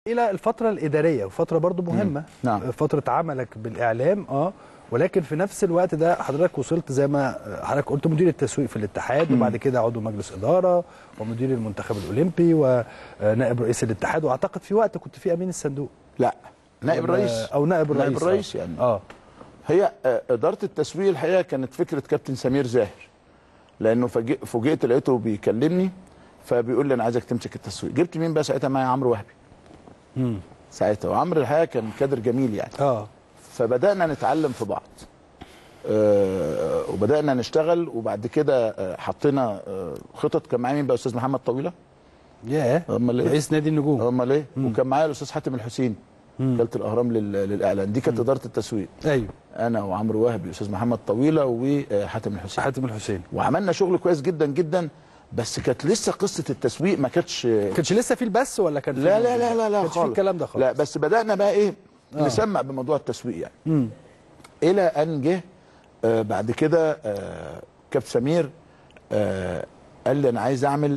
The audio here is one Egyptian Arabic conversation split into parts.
الى الفتره الاداريه وفتره برضو مهمه نعم. فتره عملك بالاعلام اه ولكن في نفس الوقت ده حضرتك وصلت زي ما حضرتك قلت مدير التسويق في الاتحاد وبعد كده عضو مجلس اداره ومدير المنتخب الاولمبي ونائب رئيس الاتحاد واعتقد في وقت كنت في امين الصندوق لا نائب ولا- الرئيس او نائب الرئيس نائب الرئيس آه. يعني اه هي آه، اداره التسويق الحقيقه كانت فكره كابتن سمير زاهر لانه فاجئ- فوجئت لقيته بيكلمني فبيقول لي انا عايزك تمسك التسويق جبت مين بقى ساعتها معايا عمرو وهبي امم ساعتها وعمرو الحقيقه كان كادر جميل يعني اه فبدانا نتعلم في بعض آه، وبدانا نشتغل وبعد كده آه، حطينا آه، خطط كان معايا مين بقى استاذ محمد طويله ياه امال ايه رئيس نادي النجوم امال ايه وكان معايا الاستاذ حاتم الحسين وكاله الاهرام لل- للاعلان دي كانت اداره التسويق ايوه انا وعمرو وهبي واستاذ محمد طويله وحاتم الحسين حاتم الحسين وعملنا شغل كويس جدا جدا بس كانت لسه قصه التسويق ما كانتش كانش لسه في البث ولا كان في لا لا لا لا لا كانش في خالص الكلام ده خالص لا بس بدانا بقى ايه آه. نسمع بموضوع التسويق يعني امم الى ان جه آه بعد كده آه كابتن سمير آه قال لي انا عايز اعمل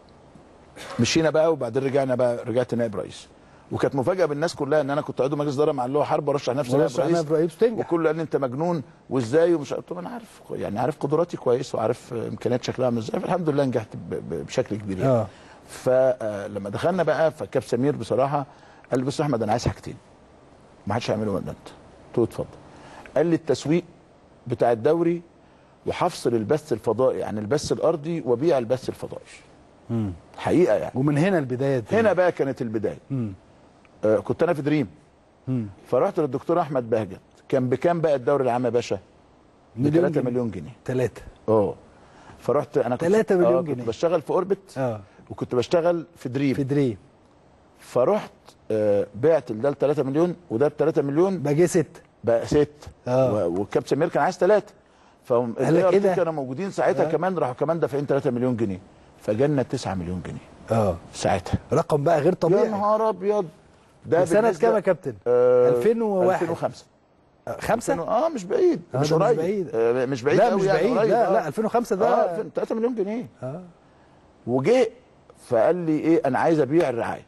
مشينا بقى وبعدين رجعنا بقى رجعت نائب رئيس وكانت مفاجاه بالناس كلها ان انا كنت عضو مجلس اداره مع اللي هو حرب ورشح نفسي نائب ورشح رئيس نائب رئيس تنجح. وكله قال لي انت مجنون وازاي ومش قلت له انا عارف يعني عارف قدراتي كويس وعارف امكانيات شكلها عامل ازاي فالحمد لله نجحت ب- ب- بشكل كبير يعني اه فلما دخلنا بقى فكاب سمير بصراحه قال لي بص يا احمد انا عايز حاجتين ما حدش هيعملهم الا انت قلت له اتفضل قال لي التسويق بتاع الدوري وهفصل البث الفضائي عن البث الارضي وبيع البث الفضائي امم حقيقه يعني ومن هنا البدايه دي. هنا بقى كانت البدايه امم آه كنت انا في دريم امم فرحت للدكتور احمد بهجت كان بكام بقى الدوري العام يا باشا؟ ب مليون 3 جنيه. مليون جنيه ثلاثة اه فرحت انا كنت 3 مليون آه جنيه. كنت بشتغل في اوربت اه وكنت بشتغل في دريم في دريم فرحت آه، بعت ده ب 3 مليون وده ب 3 مليون بقى جه ستة بقى ست آه. و- والكابتن سمير كان عايز ثلاثه قال لك فاللي إيه ده؟ كانوا موجودين ساعتها آه. كمان راحوا كمان دافعين 3 مليون جنيه فجالنا 9 مليون جنيه اه ساعتها رقم بقى غير يا طبيعي نهار ابيض ده سنة بالنسبة- كام يا كابتن؟ آه 2001. 2005 آه، خمسة؟ اه مش بعيد آه، مش ده مش قريب بعيد. آه مش بعيد لا قوي مش يعني بعيد قريب لا آه. لا 2005 ده اه 3 مليون جنيه اه وجه فقال لي ايه انا عايز ابيع الرعايه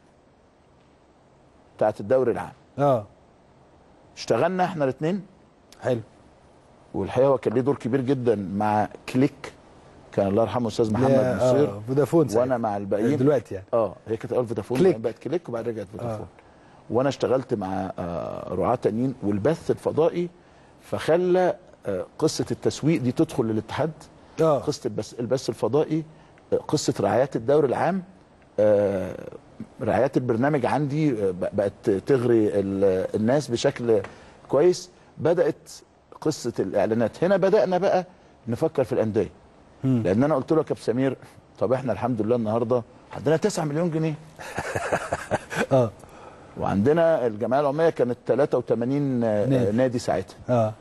بتاعت الدوري العام اه اشتغلنا احنا الاثنين حلو والحقيقه هو كان ليه دور كبير جدا مع كليك كان الله يرحمه استاذ محمد يا- نصير آه، فودافون ساعتها. وانا مع الباقيين دلوقتي يعني اه هي كانت اول فودافون كليك. بعدين بقت كليك وبعد رجعت فودافون وانا اشتغلت مع آه رعاة تانيين والبث الفضائي فخلى آه قصه التسويق دي تدخل للاتحاد اه قصه البث البث الفضائي آه، قصه رعايات الدوري العام آه، رعايات البرنامج عندي آه، ب- بقت تغري ال- الناس بشكل كويس بدات قصه الاعلانات هنا بدانا بقى نفكر في الانديه مم. لان انا قلت له يا كابتن سمير طب احنا الحمد لله النهارده عندنا 9 مليون جنيه اه وعندنا الجمعيه العموميه كانت 83 نادي. نادي, نادي ساعتها اه